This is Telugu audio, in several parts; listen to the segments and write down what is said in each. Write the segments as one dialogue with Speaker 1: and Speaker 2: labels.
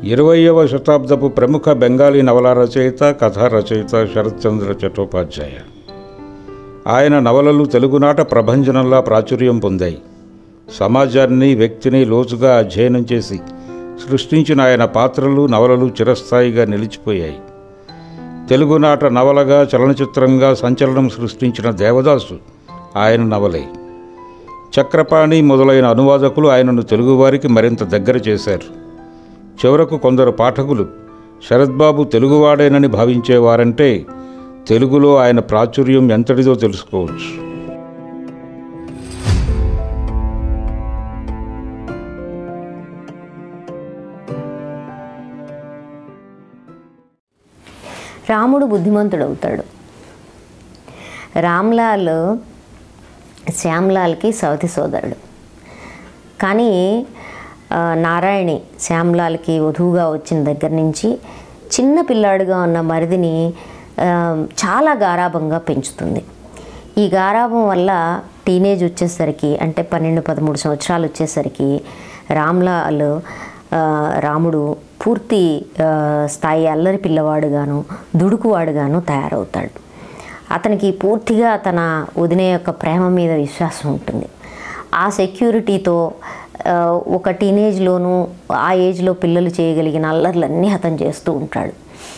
Speaker 1: ఇరవయవ శతాబ్దపు ప్రముఖ బెంగాలీ నవల రచయిత కథా రచయిత శరత్చంద్ర చట్టోపాధ్యాయ ఆయన నవలలు తెలుగునాట ప్రభంజనంలా ప్రాచుర్యం పొందాయి సమాజాన్ని వ్యక్తిని లోతుగా అధ్యయనం చేసి సృష్టించిన ఆయన పాత్రలు నవలలు చిరస్థాయిగా నిలిచిపోయాయి తెలుగునాట నవలగా చలనచిత్రంగా సంచలనం సృష్టించిన దేవదాసు ఆయన నవలే చక్రపాణి మొదలైన అనువాదకులు ఆయనను తెలుగువారికి మరింత దగ్గర చేశారు చివరకు కొందరు పాఠకులు శరత్బాబు తెలుగువాడేనని భావించేవారంటే తెలుగులో ఆయన ప్రాచుర్యం ఎంతటిదో తెలుసుకోవచ్చు
Speaker 2: రాముడు బుద్ధిమంతుడవుతాడు రామ్లాల్ శ్యామ్లాల్కి సవతి సోదరుడు కానీ ఆ, నారాయణి శ్యామ్లాల్కి వధువుగా వచ్చిన దగ్గర నుంచి చిన్న పిల్లాడుగా ఉన్న మరిదిని ఆ, చాలా గారాభంగా పెంచుతుంది ఈ గారాభం వల్ల టీనేజ్ వచ్చేసరికి అంటే పన్నెండు పదమూడు సంవత్సరాలు వచ్చేసరికి రామ్లాల్ ఆ, రాముడు పూర్తి ఆ, స్థాయి అల్లరి పిల్లవాడుగాను దుడుకువాడుగాను తయారవుతాడు అతనికి పూర్తిగా తన వదిన యొక్క ప్రేమ మీద విశ్వాసం ఉంటుంది ఆ సెక్యూరిటీతో ఆ, ఒక టీనేజ్లోనూ ఆ ఏజ్లో పిల్లలు చేయగలిగిన అల్లర్లన్నీ అతను చేస్తూ ఉంటాడు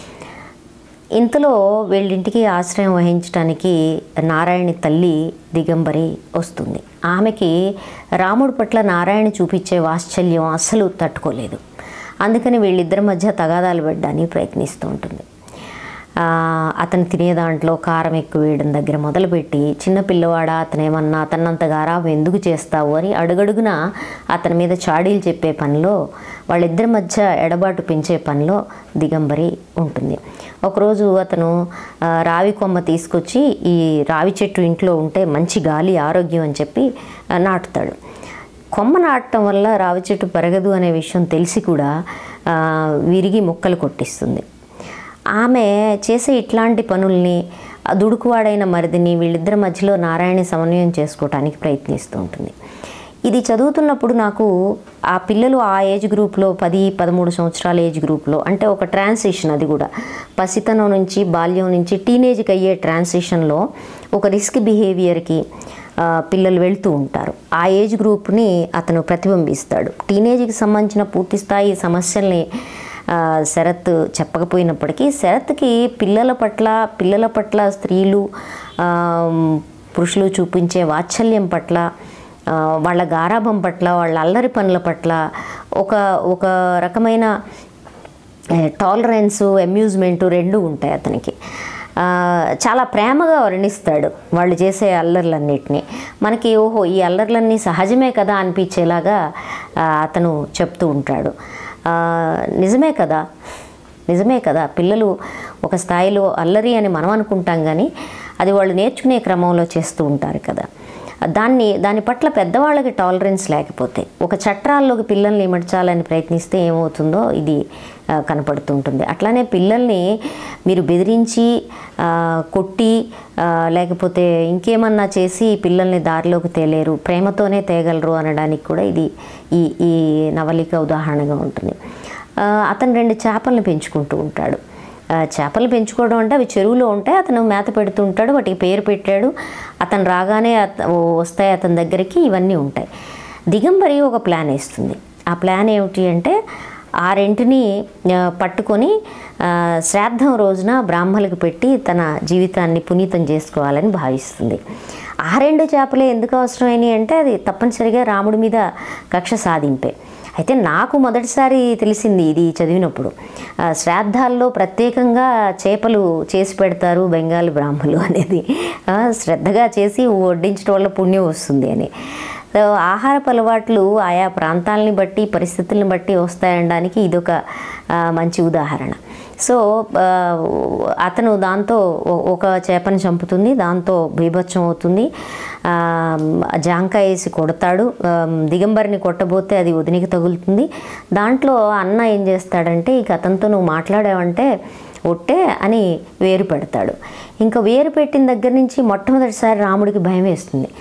Speaker 2: ఇంతలో వీళ్ళింటికి ఆశ్రయం వహించడానికి నారాయణి తల్లి దిగంబరి వస్తుంది ఆమెకి రాముడి పట్ల నారాయణ చూపించే వాత్సల్యం అస్సలు తట్టుకోలేదు అందుకని వీళ్ళిద్దరి మధ్య తగాదాలు పెట్టడానికి ప్రయత్నిస్తూ ఉంటుంది ఆ, అతను తినే దాంట్లో కారం ఎక్కువ వేయడం దగ్గర మొదలుపెట్టి చిన్న పిల్లవాడా అతను ఏమన్నా అతన్నంత గారాబం ఎందుకు చేస్తావు అని అడుగడుగున అతని మీద చాడీలు చెప్పే పనిలో వాళ్ళిద్దరి మధ్య ఎడబాటు పెంచే పనిలో దిగంబరి ఉంటుంది ఒకరోజు అతను ఆ, రావి కొమ్మ తీసుకొచ్చి ఈ రావి చెట్టు ఇంట్లో ఉంటే మంచి గాలి ఆరోగ్యం అని చెప్పి ఆ, నాటుతాడు కొమ్మ నాటడం వల్ల రావి చెట్టు పెరగదు అనే విషయం తెలిసి కూడా ఆ, విరిగి మొక్కలు కొట్టిస్తుంది ఆమె చేసే ఇట్లాంటి పనుల్ని ఆ దుడుకువాడైన మరిదిని వీళ్ళిద్దరి మధ్యలో నారాయణ సమన్వయం చేసుకోవటానికి ప్రయత్నిస్తూ ఉంటుంది ఇది చదువుతున్నప్పుడు నాకు ఆ పిల్లలు ఆ ఏజ్ గ్రూప్లో పది పదమూడు సంవత్సరాల ఏజ్ గ్రూప్లో అంటే ఒక ట్రాన్సిషన్ అది కూడా పసితనం నుంచి బాల్యం నుంచి టీనేజ్కి అయ్యే ట్రాన్సిషన్లో ఒక రిస్క్ బిహేవియర్కి ఆ, పిల్లలు వెళ్తూ ఉంటారు ఆ ఏజ్ గ్రూప్ని అతను ప్రతిబింబిస్తాడు టీనేజ్కి సంబంధించిన పూర్తి స్థాయి సమస్యల్ని ఆ, శరత్ చెప్పకపోయినప్పటికీ శరత్కి పిల్లల పట్ల పిల్లల పట్ల స్త్రీలు ఆ, పురుషులు చూపించే వాత్సల్యం పట్ల ఆ, వాళ్ళ గారాభం పట్ల వాళ్ళ అల్లరి పనుల పట్ల ఒక ఒక రకమైన టాలరెన్స్ అమ్యూజ్మెంటు రెండు ఉంటాయి అతనికి ఆ, చాలా ప్రేమగా వర్ణిస్తాడు వాళ్ళు చేసే అల్లర్లన్నిటినీ మనకి ఓహో ఈ అల్లర్లన్నీ సహజమే కదా అనిపించేలాగా ఆ, అతను చెప్తూ ఉంటాడు ఆ, నిజమే కదా నిజమే కదా పిల్లలు ఒక స్థాయిలో అల్లరి అని మనం అనుకుంటాం కానీ అది వాళ్ళు నేర్చుకునే క్రమంలో చేస్తూ ఉంటారు కదా దాన్ని దాని పట్ల పెద్దవాళ్ళకి టాలరెన్స్ లేకపోతే ఒక చట్రాల్లోకి పిల్లల్ని ఇమడ్చాలని ప్రయత్నిస్తే ఏమవుతుందో ఇది ఆ, కనపడుతుంటుంది అట్లానే పిల్లల్ని మీరు బెదిరించి ఆ, కొట్టి ఆ, లేకపోతే ఇంకేమన్నా చేసి పిల్లల్ని దారిలోకి తేలేరు ప్రేమతోనే తేగలరు అనడానికి కూడా ఇది ఈ ఈ నవలిక ఉదాహరణగా ఉంటుంది ఆ, అతను రెండు చేపలను పెంచుకుంటూ ఉంటాడు ఆ, చేపలు పెంచుకోవడం అంటే అవి చెరువులో ఉంటాయి అతను మేత పెడుతూ ఉంటాడు వాటికి పేరు పెట్టాడు అతను రాగానే అత- ఓ వస్తాయి అతని దగ్గరికి ఇవన్నీ ఉంటాయి దిగంబరి ఒక ప్లాన్ వేస్తుంది ఆ ప్లాన్ ఏమిటి అంటే ఆ రెంటిని ఆ, పట్టుకొని ఆ, శ్రాద్ధం రోజున బ్రాహ్మలకు పెట్టి తన జీవితాన్ని పునీతం చేసుకోవాలని భావిస్తుంది ఆ రెండు చేపలే ఎందుకు అవసరమైనవి అంటే అది తప్పనిసరిగా రాముడి మీద కక్ష సాధింపే అయితే నాకు మొదటిసారి తెలిసింది ఇది చదివినప్పుడు ఆ, శ్రాద్ధాల్లో ప్రత్యేకంగా చేపలు చేసి పెడతారు బెంగాలీ బ్రాహ్మలు అనేది ఆ, శ్రద్ధగా చేసి వడ్డించడం వల్ల పుణ్యం వస్తుంది అని సో ఆహారపు అలవాట్లు ఆయా ప్రాంతాలని బట్టి పరిస్థితులను బట్టి వస్తాయనడానికి ఇదొక ఆ, మంచి ఉదాహరణ సో ఆ, అతను దాంతో ఒ- ఒక చేపని చంపుతుంది దాంతో బీభత్సం అవుతుంది ఆ, జాంకాయ వేసి కొడతాడు ఆ, దిగంబరిని కొట్టబోతే అది వదినికి తగులుతుంది దాంట్లో అన్న ఏం చేస్తాడంటే ఇక అతనితో నువ్వు మాట్లాడావంటే ఒట్టే అని వేరు పెడతాడు ఇంకా వేరు పెట్టిన దగ్గర నుంచి మొట్టమొదటిసారి రాముడికి భయం వేస్తుంది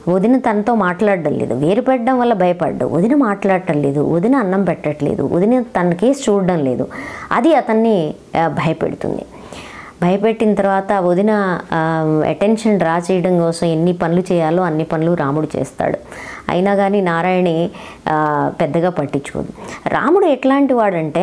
Speaker 2: వదిన తనతో మాట్లాడడం లేదు వేరు పెట్టడం వల్ల భయపడ్డు వదిన మాట్లాడటం లేదు వదిన అన్నం పెట్టట్లేదు వదిన తన కేసు చూడడం లేదు అది అతన్ని ఆ, భయపెడుతుంది భయపెట్టిన తర్వాత వదిన అటెన్షన్ డ్రా చేయడం కోసం ఎన్ని పనులు చేయాలో అన్ని పనులు రాముడు చేస్తాడు అయినా కానీ నారాయణి ఆ, పెద్దగా పట్టించుకోదు రాముడు ఎట్లాంటి వాడంటే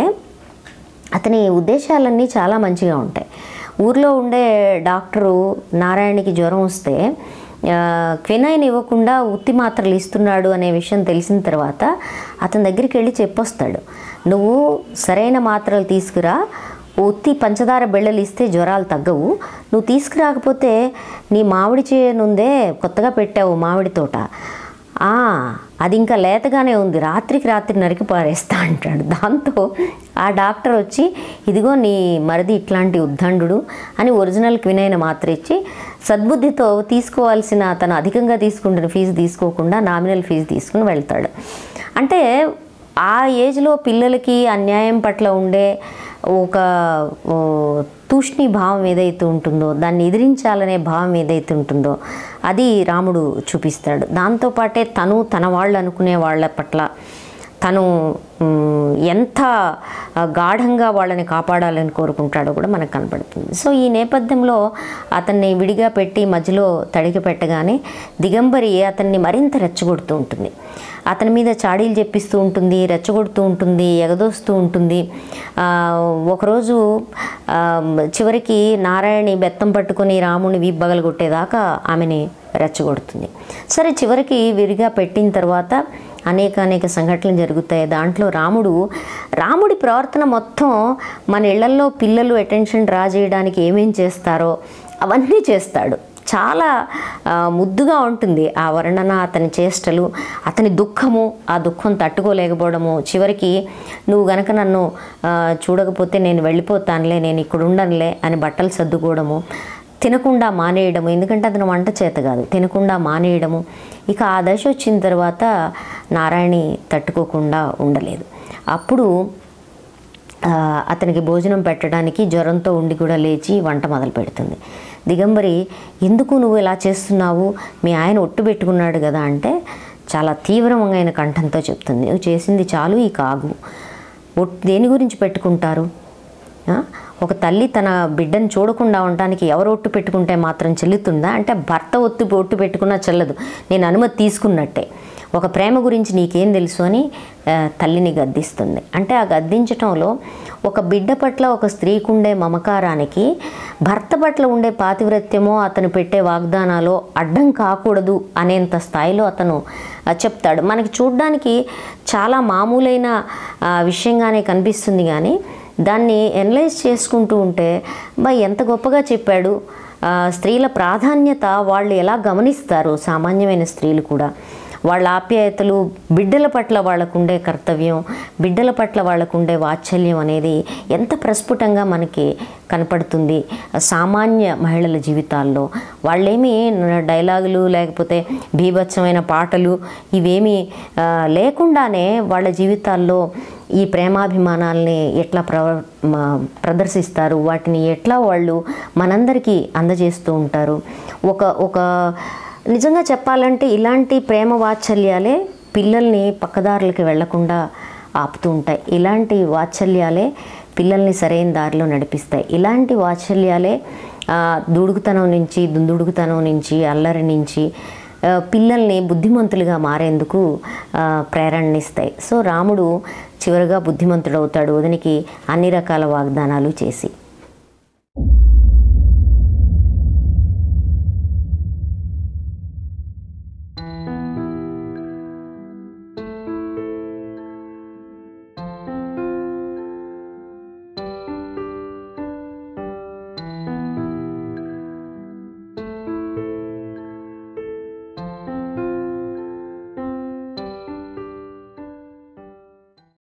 Speaker 2: అతని ఉద్దేశాలన్నీ చాలా మంచిగా ఉంటాయి ఊర్లో ఉండే డాక్టరు నారాయణకి జ్వరం వస్తే ఆ, క్వినైన్ ఇవ్వకుండా ఉత్తి మాత్రలు ఇస్తున్నాడు అనే విషయం తెలిసిన తర్వాత అతని దగ్గరికి వెళ్ళి చెప్పొస్తాడు నువ్వు సరైన మాత్రలు తీసుకురా ఉత్తి పంచదార బెళ్ళలు ఇస్తే జ్వరాలు తగ్గవు నువ్వు తీసుకురాకపోతే నీ మామిడి చేయనుందే కొత్తగా పెట్టావు మామిడి తోట ఆ, అది ఇంకా లేతగానే ఉంది రాత్రికి రాత్రి నరికి పారేస్తా అంటాడు దాంతో ఆ డాక్టర్ వచ్చి ఇదిగో నీ మరిది ఇట్లాంటి ఉద్దండు అని ఒరిజినల్ క్వినైన మాత్ర ఇచ్చి సద్బుద్ధితో తీసుకోవాల్సిన తను అధికంగా తీసుకుంటున్న ఫీజు తీసుకోకుండా నామినల్ ఫీజు తీసుకుని వెళ్తాడు అంటే ఆ ఏజ్లో పిల్లలకి అన్యాయం పట్ల ఉండే ఒక ఓ, తూష్ణి భావం ఏదైతే ఉంటుందో దాన్ని ఎదిరించాలనే భావం ఏదైతే ఉంటుందో అది రాముడు చూపిస్తాడు దాంతోపాటే తను తన వాళ్ళు అనుకునే వాళ్ళ పట్ల తను మ్, ఎంత ఆ, గాఢంగా వాళ్ళని కాపాడాలని కోరుకుంటాడో కూడా మనకు కనపడుతుంది సో ఈ నేపథ్యంలో అతన్ని విడిగా పెట్టి మధ్యలో తడికి పెట్టగానే దిగంబరి అతన్ని మరింత రెచ్చగొడుతూ ఉంటుంది అతని మీద చాడీలు చెప్పిస్తూ ఉంటుంది రెచ్చగొడుతూ ఉంటుంది ఎగదోస్తూ ఉంటుంది ఆ, ఒకరోజు ఆ, చివరికి నారాయణి బెత్తం పట్టుకొని రాముని వీబ్బగలు కొట్టేదాకా ఆమెని రెచ్చగొడుతుంది సరే చివరికి విరిగా పెట్టిన తర్వాత అనేక అనేక సంఘటనలు జరుగుతాయి దాంట్లో రాముడు రాముడి ప్రవర్తన మొత్తం మన ఇళ్లల్లో పిల్లలు అటెన్షన్ డ్రా చేయడానికి ఏమేం చేస్తారో అవన్నీ చేస్తాడు చాలా ఆ, ముద్దుగా ఉంటుంది ఆ వర్ణన అతని చేష్టలు అతని దుఃఖము ఆ దుఃఖం తట్టుకోలేకపోవడము చివరికి నువ్వు గనక నన్ను ఆ, చూడకపోతే నేను వెళ్ళిపోతానులే నేను ఇక్కడ ఉండనులే అని బట్టలు సర్దుకోవడము తినకుండా మానేయడము ఎందుకంటే అతను వంట చేత కాదు తినకుండా మానేయడము ఇక ఆ దశ వచ్చిన తర్వాత నారాయణి తట్టుకోకుండా ఉండలేదు అప్పుడు ఆ, అతనికి భోజనం పెట్టడానికి జ్వరంతో ఉండి కూడా లేచి వంట మొదలు పెడుతుంది దిగంబరి ఎందుకు నువ్వు ఇలా చేస్తున్నావు మీ ఆయన ఒట్టు పెట్టుకున్నాడు కదా అంటే చాలా తీవ్రమైన కంఠంతో చెప్తుంది నువ్వు చేసింది చాలు ఈ కాగు ఒట్ దేని గురించి పెట్టుకుంటారు ఆ? ఒక తల్లి తన బిడ్డను చూడకుండా ఉండటానికి ఎవరు ఒట్టు పెట్టుకుంటే మాత్రం చెల్లుతుందా అంటే భర్త ఒత్తు ఒట్టు పెట్టుకున్నా చెల్లదు నేను అనుమతి తీసుకున్నట్టే ఒక ప్రేమ గురించి నీకేం తెలుసు అని ఆ, తల్లిని గద్దిస్తుంది అంటే ఆ గద్దించటంలో ఒక బిడ్డ పట్ల ఒక స్త్రీకి ఉండే మమకారానికి భర్త పట్ల ఉండే పాతివ్రత్యమో అతను పెట్టే వాగ్దానాలో అడ్డం కాకూడదు అనేంత స్థాయిలో అతను ఆ, చెప్తాడు మనకి చూడ్డానికి చాలా మామూలైన ఆ, విషయంగానే కనిపిస్తుంది కానీ దాన్ని ఎనలైజ్ చేసుకుంటూ ఉంటే బా ఎంత గొప్పగా చెప్పాడు ఆ, స్త్రీల ప్రాధాన్యత వాళ్ళు ఎలా గమనిస్తారు సామాన్యమైన స్త్రీలు కూడా వాళ్ళ ఆప్యాయతలు బిడ్డల పట్ల వాళ్ళకుండే కర్తవ్యం బిడ్డల పట్ల వాళ్ళకుండే వాత్సల్యం అనేది ఎంత ప్రస్ఫుటంగా మనకి కనపడుతుంది సామాన్య మహిళల జీవితాల్లో వాళ్ళేమి డైలాగులు లేకపోతే బీభత్సమైన పాటలు ఇవేమీ ఆ, లేకుండానే వాళ్ళ జీవితాల్లో ఈ ప్రేమాభిమానాల్ని ఎట్లా ప్ర మ- ప్రదర్శిస్తారు వాటిని ఎట్లా వాళ్ళు మనందరికీ అందజేస్తూ ఉంటారు ఒక ఒక నిజంగా చెప్పాలంటే ఇలాంటి ప్రేమ వాత్సల్యాలే పిల్లల్ని పక్కదారులకి వెళ్లకుండా ఆపుతూ ఉంటాయి ఇలాంటి వాత్సల్యాలే పిల్లల్ని సరైన దారిలో నడిపిస్తాయి ఇలాంటి వాత్సల్యాలే ఆ, దుడుకుతనం నుంచి దుందుడుకుతనం నుంచి అల్లరి నుంచి ఆ, పిల్లల్ని బుద్ధిమంతులుగా మారేందుకు ఆ, ప్రేరణనిస్తాయి సో రాముడు చివరిగా బుద్ధిమంతుడవుతాడు వదినికి అన్ని రకాల వాగ్దానాలు చేసి